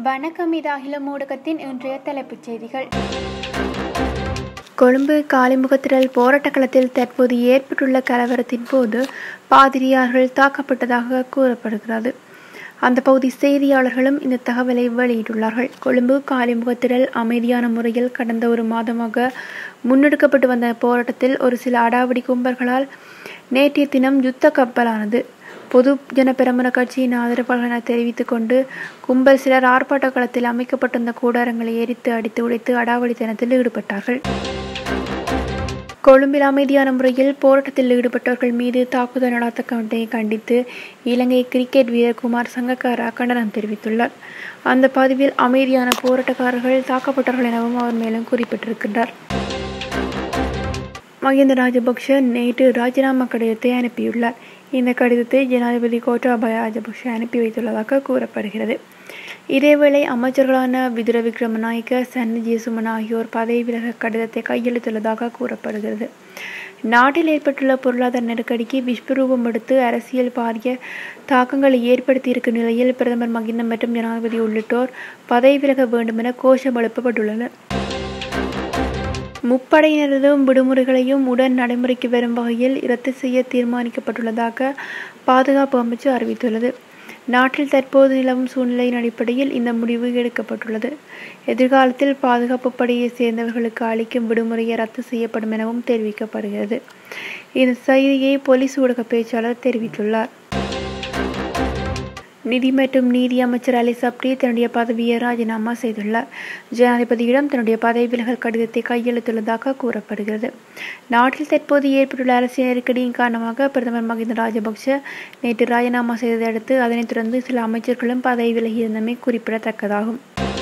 வணக்கம் இது அகிலம் ஊடகத்தின் இன்றைய தலைப்புச் செய்திகள் கொழும்பு காலிமுகத்திரல் போராட்ட களத்தில் தற்போது ஏற்பட்டுள்ள கலவரத்தின் போது பாதிரியார்கள் தாக்கப்பட்டதாக கூறப்படுகிறது அந்த பகுதி செய்தியாளர்களும் இந்த தகவலை வெளியிட்டுள்ளார்கள் கொழும்பு காலிமுகத்திரல் அமைதியான முறையில் கடந்த ஒரு மாதமாக முன்னெடுக்கப்பட்டு வந்த போராட்டத்தில் ஒரு சில அடாவடி கும்பல்களால் நேற்றைய தினம் யுத்த கப்பலானது பொது ஜன பெரமுன கட்சியின் ஆதரவாளர்கள் என தெரிவித்துக் கொண்டு கும்பல் சிலர் ஆர்ப்பாட்ட களத்தில் அமைக்கப்பட்டிருந்த கூடாரங்களை எரித்து அடித்து உடைத்து அடாவடித்தனத்தில் ஈடுபட்டார்கள் கொழும்பில் அமைதியான முறையில் போராட்டத்தில் ஈடுபட்டவர்கள் மீது தாக்குதல் நடாத்தக்கவனை கண்டித்து இலங்கை கிரிக்கெட் வீரர் குமார் சங்கக்காரா கண்டனம் தெரிவித்துள்ளார் அந்த பதிவில் அமைதியான போராட்டக்காரர்கள் தாக்கப்பட்டார்கள் எனவும் அவர் மேலும் குறிப்பிட்டிருக்கின்றார் மஹிந்த ராஜபக்ஷ நேற்று ராஜினாமா கடிதத்தை அனுப்பியுள்ளார் இந்த கடிதத்தை ஜனாதிபதி கோட்டாபய ராஜபக்ஷ அனுப்பி வைத்துள்ளதாக கூறப்படுகிறது இதேவேளை அமைச்சர்களான விதுர விக்ரமநாயக்க சன்னி ஜேசுமன் ஆகியோர் பதவி விலக கடிதத்தை கையெழுத்துள்ளதாக கூறப்படுகிறது நாட்டில் ஏற்பட்டுள்ள பொருளாதார நெருக்கடிக்கு விஸ்வரூபம் எடுத்து அரசியல் பாரிய தாக்கங்களை ஏற்படுத்தியிருக்கும் நிலையில் பிரதமர் மகிந்த மற்றும் ஜனாதிபதி உள்ளிட்டோர் பதவி விலக வேண்டும் என கோஷம் எழுப்பப்பட்டுள்ளனர் முப்படையினரதும் விடுமுறைகளையும் உடன் நடைமுறைக்கு வரும் வகையில் ரத்து செய்ய தீர்மானிக்கப்பட்டுள்ளதாக பாதுகாப்பு அமைச்சு அறிவித்துள்ளது நாட்டில் தற்போது நிலவும் சூழ்நிலையின் அடிப்படையில் இந்த முடிவு எடுக்கப்பட்டுள்ளது எதிர்காலத்தில் பாதுகாப்பு படையை சேர்ந்தவர்களுக்கு அளிக்கும் விடுமுறையை ரத்து செய்யப்படும் எனவும் தெரிவிக்கப்படுகிறது இந்த செய்தியை போலீஸ் ஊடக பேச்சாளர் தெரிவித்துள்ளார் நிதி மற்றும் நீதி அமைச்சர் அலி சப்ரி தன்னுடைய பதவியை ராஜினாமா செய்துள்ளார் ஜனாதிபதியிடம் தன்னுடைய பதவி விலகல் கடிதத்தை கையெழுத்துள்ளதாக கூறப்படுகிறது நாட்டில் தற்போது ஏற்பட்டுள்ள அரசியல் நெருக்கடியின் காரணமாக பிரதமர் மகிந்த ராஜபக்ஷ நேற்று ராஜினாமா செய்ததை அடுத்து அதனைத் தொடர்ந்து சில அமைச்சர்களும் பதவி விலகியிருந்தமை குறிப்பிடத்தக்கதாகும்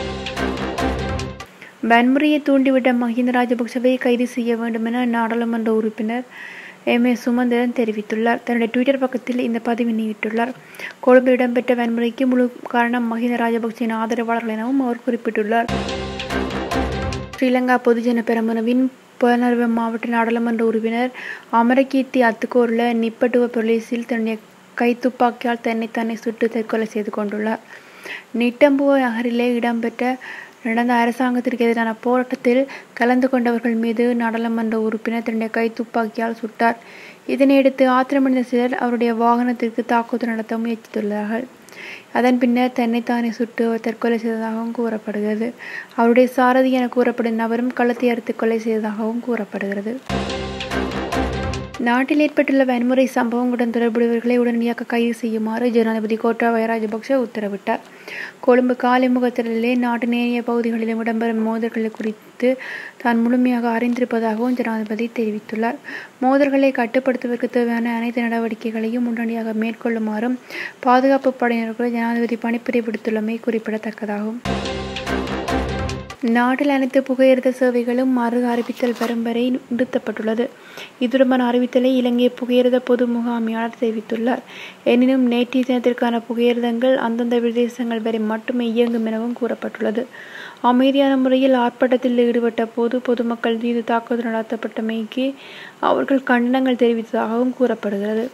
வன்முறையை தூண்டிவிட்ட மஹிந்த ராஜபக்சவை கைது செய்ய வேண்டும் என நாடாளுமன்ற உறுப்பினர் எம் ஏ சுமந்திரன் தெரிவித்துள்ளார் தன்னுடைய ட்விட்டர் பக்கத்தில் இந்த பதிவு வெளியிட்டுள்ளார் கொழும்பில் இடம்பெற்ற வன்முறைக்கு முழு காரணம் மஹிந்த ராஜபக்சேயின் ஆதரவாளர்கள் எனவும் அவர் குறிப்பிட்டுள்ளார் ஸ்ரீலங்கா பொதுஜன பெரமுனவின் புலனர்வ மாவட்ட நாடாளுமன்ற உறுப்பினர் அமரகீர்த்தி அத்துக்கோரில் நிப்பட்டுவ பொலிஸில் தன்னுடைய கைத்துப்பாக்கியால் தன்னைத்தானே சுட்டு தற்கொலை செய்து கொண்டுள்ளார் நிட்டம்புவ நகரிலே இடம்பெற்ற நடந்த அரசாங்கத்திற்கு எதிரான போராட்டத்தில் கலந்து கொண்டவர்கள் மீது நாடாளுமன்ற உறுப்பினர் தன்னுடைய கை துப்பாக்கியால் சுட்டார் இதனையடுத்து ஆத்திரமடைந்த சிலர் அவருடைய வாகனத்திற்கு தாக்குதல் நடத்த முயற்சித்துள்ளார்கள் அதன் பின்னர் தன்னைத்தானே சுட்டு அவர் தற்கொலை செய்ததாகவும் கூறப்படுகிறது அவருடைய சாரதி என கூறப்படும் நபரும் களத்தை அறுத்து கொலை செய்ததாகவும் கூறப்படுகிறது நாட்டில் ஏற்பட்டுள்ள வன்முறை சம்பவங்களுடன் தொடர்புடையவர்களை உடனடியாக கைது செய்யுமாறு ஜனாதிபதி கோட்டாபய ராஜபக்ஷ உத்தரவிட்டார் கொழும்பு காலிமுகத்திலே நாட்டின் ஏனைய பகுதிகளிலும் இடம்பெறும் மோதல்கள் குறித்து தான் முழுமையாக அறிந்திருப்பதாகவும் ஜனாதிபதி தெரிவித்துள்ளார் மோதல்களை கட்டுப்படுத்துவதற்கு தேவையான அனைத்து நடவடிக்கைகளையும் உடனடியாக மேற்கொள்ளுமாறும் பாதுகாப்பு படையினருக்கு ஜனாதிபதி பணிப்புரை விடுத்துள்ளமை குறிப்பிடத்தக்கதாகும் நாட்டில் அனைத்து புகையிரத சேவைகளும் மறு அறிவித்தல் வரும் வரை நிறுத்தப்பட்டுள்ளது இதுடமான அறிவித்தலை இலங்கை புகையிரத பொது முகாமையாளர் தெரிவித்துள்ளார் எனினும் நேற்றைய தினத்திற்கான புகையிரதங்கள் அந்தந்த பிரதேசங்கள் வரை மட்டுமே இயங்கும் எனவும் கூறப்பட்டுள்ளது அமைதியான முறையில் ஆர்ப்பாட்டத்தில் ஈடுபட்ட போது பொதுமக்கள் மீது தாக்குதல் நடத்தப்பட்டமைக்கு அவர்கள் கண்டனங்கள் தெரிவித்ததாகவும் கூறப்படுகிறது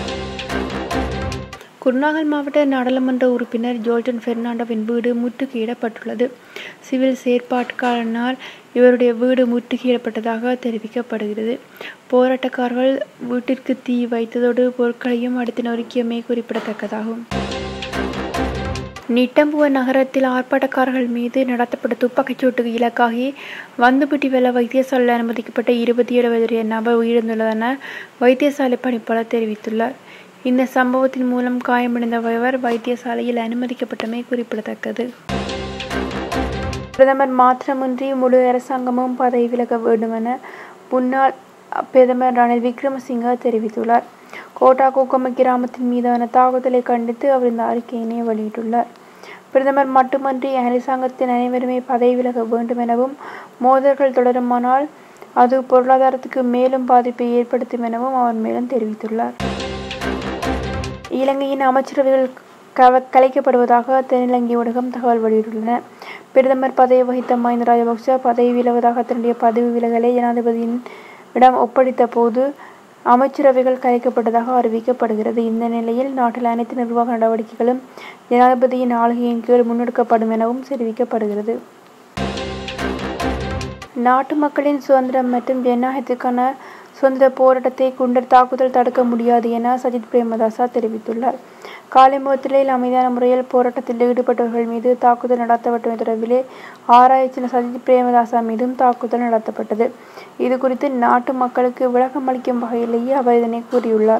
குருநாகல் மாவட்ட நாடாளுமன்ற உறுப்பினர் ஜோல்டன் பெர்னாண்டோவின் வீடு முற்றுகையிடப்பட்டுள்ளது சிவில் செயற்பாட்டுக்காரனால் இவருடைய வீடு முற்றுகையிடப்பட்டதாக தெரிவிக்கப்படுகிறது போராட்டக்காரர்கள் வீட்டிற்கு தீ வைத்ததோடு பொருட்களையும் அடுத்து நொறுக்கியமை குறிப்பிடத்தக்கதாகும் நிட்டம்புவ நகரத்தில் ஆர்ப்பாட்டக்காரர்கள் மீது நடத்தப்பட்ட துப்பாக்கிச் சூட்டுக்கு இலக்காகி வந்துபிட்டி வெள்ள வைத்தியசாலையில் அனுமதிக்கப்பட்ட இருபத்தி ஏழு வயதுடைய நபர் உயிரிழந்துள்ளதென வைத்தியசாலை பணிப்பாளர் தெரிவித்துள்ளார் இந்த சம்பவத்தின் மூலம் காயமடைந்தவர் வைத்தியசாலையில் அனுமதிக்கப்பட்டமை குறிப்பிடத்தக்கது பிரதமர் மாத்திரமின்றி முழு அரசாங்கமும் பதவி விலக வேண்டும் என முன்னாள் பிரதமர் ரணில் விக்ரமசிங்க தெரிவித்துள்ளார் கோட்டா கூக்கம கிராமத்தின் மீதான தாக்குதலை கண்டித்து அவர் இந்த அறிக்கையினை வெளியிட்டுள்ளார் பிரதமர் மட்டுமன்றி அரசாங்கத்தின் அனைவருமே பதவி விலக வேண்டும் எனவும் மோதல்கள் தொடருமானால் அது பொருளாதாரத்துக்கு மேலும் பாதிப்பை ஏற்படுத்தும் எனவும் அவர் மேலும் தெரிவித்துள்ளார் இலங்கையின் அமைச்சரவைகள் கவ கலைக்கப்படுவதாக தென்னிலங்கை ஊடகம் தகவல் வெளியிட்டுள்ளன பிரதமர் பதவி வகித்த மஹிந்த ராஜபக்ச பதவி விலகுவதாக தன்னுடைய பதவி விலகலை ஜனாதிபதியின் இடம் ஒப்படைத்த போது அமைச்சரவைகள் கலைக்கப்பட்டதாக அறிவிக்கப்படுகிறது இந்த நிலையில் நாட்டில் அனைத்து நிர்வாக நடவடிக்கைகளும் ஜனாதிபதியின் ஆளுகையின் கீழ் முன்னெடுக்கப்படும் எனவும் தெரிவிக்கப்படுகிறது நாட்டு மக்களின் சுதந்திரம் மற்றும் ஜனநாயகத்துக்கான சுதந்திர போராட்டத்தை குண்டர் தாக்குதல் தடுக்க முடியாது என சஜித் பிரேமதாசா தெரிவித்துள்ளார் காலிமுகத்திலையில் அமைதியான முறையில் போராட்டத்தில் ஈடுபட்டவர்கள் மீது தாக்குதல் நடத்தப்பட்டமை தொடர்பிலே ஆராய்ச்சியில் சஜித் பிரேமதாசா மீதும் தாக்குதல் நடத்தப்பட்டது இது குறித்து நாட்டு மக்களுக்கு விளக்கம் அளிக்கும் வகையிலேயே அவர் இதனை கூறியுள்ளார்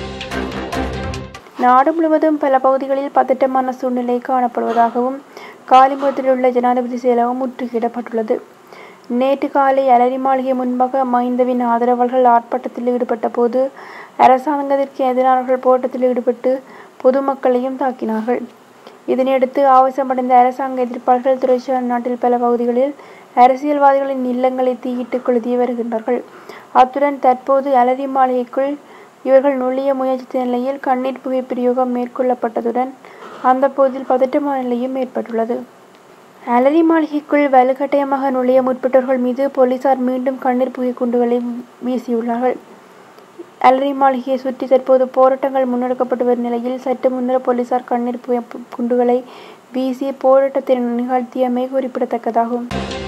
நாடு முழுவதும் பல பகுதிகளில் பதட்டமான சூழ்நிலை காணப்படுவதாகவும் காலிமுகத்தில் உள்ள ஜனாதிபதி செயலகம் முற்றுகையிடப்பட்டுள்ளது நேற்று காலை அலரி மாளிகை முன்பாக மஹிந்தவின் ஆதரவாளர்கள் ஆர்ப்பாட்டத்தில் ஈடுபட்ட போது அரசாங்கத்திற்கு எதிரானவர்கள் போராட்டத்தில் ஈடுபட்டு பொதுமக்களையும் தாக்கினார்கள் இதனையடுத்து ஆவேசமடைந்த அரசாங்க எதிர்ப்பாளர்கள் துறைசார் நாட்டில் பல பகுதிகளில் அரசியல்வாதிகளின் இல்லங்களை தீயிட்டு கொளுத்தி வருகின்றார்கள் அத்துடன் தற்போது அலரி மாளிகைக்குள் இவர்கள் நுழைய முயற்சித்த நிலையில் கண்ணீர் புகை பிரயோகம் மேற்கொள்ளப்பட்டதுடன் அந்த பகுதியில் பதட்டமான நிலையும் ஏற்பட்டுள்ளது அலரி மாளிகைக்குள் வலுக்கட்டாயமாக நுழைய முற்பட்டவர்கள் மீது போலீசார் மீண்டும் கண்ணீர் புகை குண்டுகளை வீசியுள்ளார்கள் அலரி மாளிகையை சுற்றி தற்போது போராட்டங்கள் முன்னெடுக்கப்பட்டு வரும் நிலையில் சற்று முன்னர் போலீசார் கண்ணீர் புகை குண்டுகளை வீசி போராட்டத்தை நிகழ்த்தியமை குறிப்பிடத்தக்கதாகும்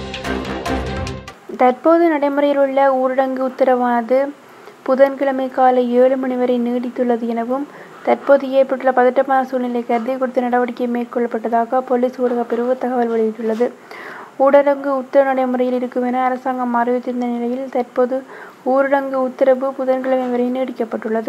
தற்போது நடைமுறையில் உள்ள ஊரடங்கு உத்தரவானது புதன்கிழமை காலை ஏழு மணி வரை நீடித்துள்ளது எனவும் தற்போது ஏற்பட்டுள்ள பதட்டமான சூழ்நிலை கருதி குறித்த நடவடிக்கை மேற்கொள்ளப்பட்டதாக போலீஸ் ஊடகப் பிரிவு தகவல் வெளியிட்டுள்ளது ஊரடங்கு உத்தரவு நடைமுறையில் இருக்கும் என அரசாங்கம் அறிவித்திருந்த நிலையில் தற்போது ஊரடங்கு உத்தரவு புதன்கிழமை வரை நீடிக்கப்பட்டுள்ளது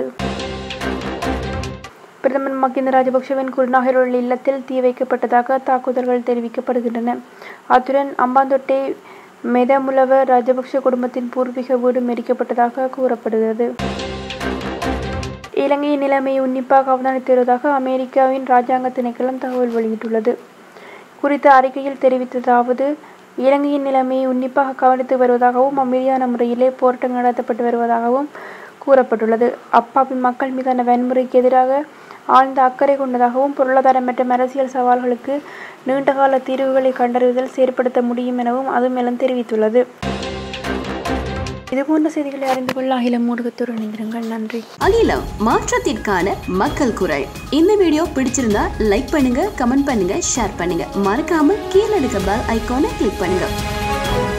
பிரதமர் மகிந்த ராஜபக்சவின் குருநாகரில் உள்ள இல்லத்தில் தீ வைக்கப்பட்டதாக தாக்குதல்கள் தெரிவிக்கப்படுகின்றன அத்துடன் அம்பாந்தொட்டை மெதமுலவ ராஜபக்ஷ குடும்பத்தின் பூர்வீக வீடு மெரிக்கப்பட்டதாக கூறப்படுகிறது இலங்கையின் நிலைமையை உன்னிப்பாக அவதானித்து வருவதாக அமெரிக்காவின் ராஜாங்க திணைக்களம் தகவல் வெளியிட்டுள்ளது குறித்த அறிக்கையில் தெரிவித்ததாவது இலங்கையின் நிலைமையை உன்னிப்பாக கவனித்து வருவதாகவும் அமைதியான முறையிலே போராட்டம் நடத்தப்பட்டு வருவதாகவும் கூறப்பட்டுள்ளது அப்பாவி மக்கள் மீதான வன்முறைக்கு எதிராக ஆழ்ந்த அக்கறை கொண்டதாகவும் பொருளாதார மற்றும் அரசியல் சவால்களுக்கு நீண்டகால தீர்வுகளை கண்டறிவதில் செயற்படுத்த முடியும் எனவும் அது மேலும் தெரிவித்துள்ளது இதுபோன்ற செய்திகளை அறிந்து கொள்ள அகிலம் ஊடகத்துடன் இணைந்திருங்கள் நன்றி அகிலம் மாற்றத்திற்கான மக்கள் குரல் இந்த வீடியோ பிடிச்சிருந்தா லைக் பண்ணுங்க கமெண்ட் பண்ணுங்க ஷேர் பண்ணுங்க மறக்காம கீழே இருக்க பெல் ஐகானை கிளிக் பண்ணுங்க